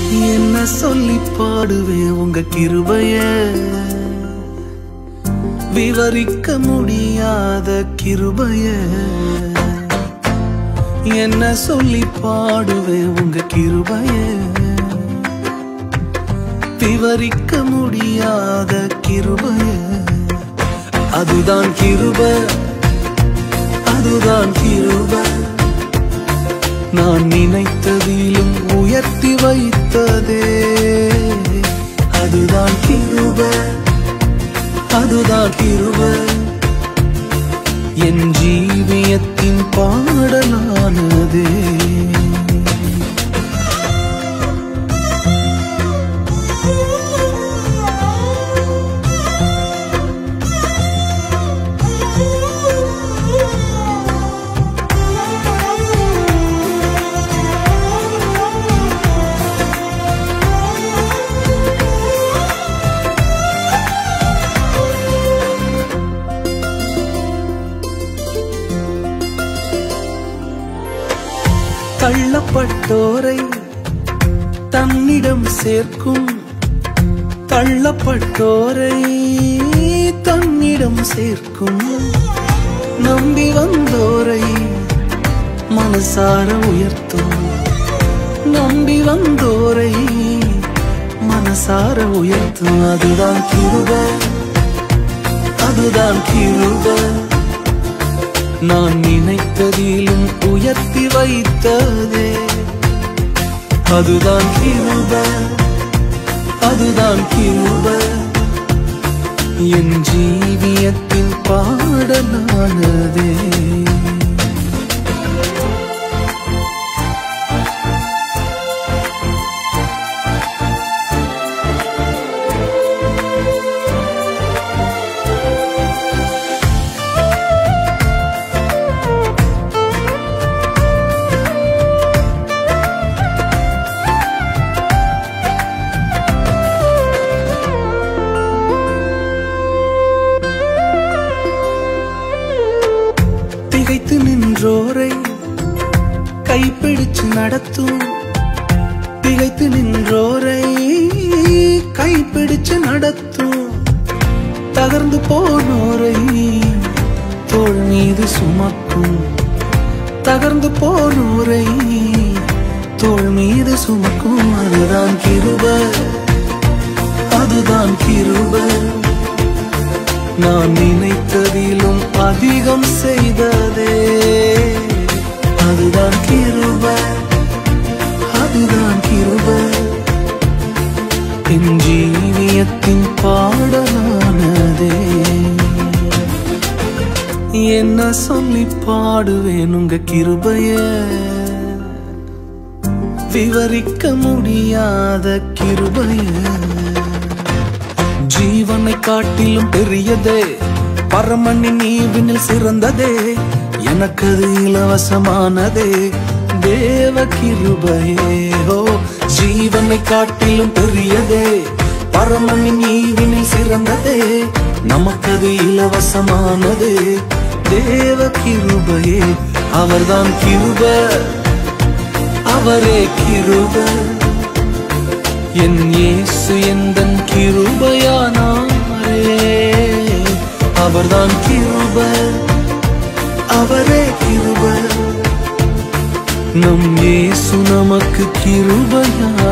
என்ன சொல்லி பாடுவேன் உங்க கிருபைய விவரிக்க முடியாத கிருபைய என்ன சொல்லி பாடுவேன் உங்க கிருபைய விவரிக்க முடியாத கிருபைய அதுதான் கிருப அதுதான் கிருப நான் நினைத்ததிலும் உயர்த்தி வைத்ததே அதுதான் கிருப அதுதான் கிருப என் ஜீவியத்தின் பாடலானதே தள்ளப்பட்டோரை தன்னிடம் சேர்க்கும் தள்ளப்பட்டோரை தன்னிடம் சேர்க்கும் நம்பி வந்தோரை மனசார உயர்த்தும் நம்பி வந்தோரை மனசார உயர்த்தும் அதுதான் கிருப அதுதான் கிருப நான் நினைத்ததிலும் உயர்த்தி வைத்ததே அதுதான் கிருப அதுதான் கிருப என் ஜீவியத்தின் பாடலானதே திகைத்து நின்றோரை கைப்பிடிச்சு நடத்தும் திகைத்து நின்றோரை கைப்பிடிச்சு நடத்தும் தகர்ந்து போனோரை தோள் மீது சுமக்கும் தகர்ந்து போனோரை தோள் மீது சுமக்கும் அதுதான் கிருப அதுதான் கிருப நான் நினைத்ததிலும் அதிகம் செய்ததே அதுதான் கிருப அதுதான் கிருப என் ஜீவியத்தின் பாடலானதே என்ன சொல்லி பாடுவேன் உங்க கிருபைய விவரிக்க முடியாத கிருபைய ஜீவனை காட்டிலும் பெரியதே பரமண்ணின் ஈவினில் சிறந்ததே எனக்கு அது இலவசமானதே தேவ கிருபையே ஓ ஜீவனை காட்டிலும் பெரியதே பரமனின் ஈவினில் சிறந்ததே நமக்கது இலவசமானதே தேவ கிருபையே அவர்தான் கிருப அவரே கிருப என் இயேசு எந்தன் கிருபையானாரே அவர்தான் கிருப அவரே கிருப நம் இயேசு நமக்கு கிருபையானாரே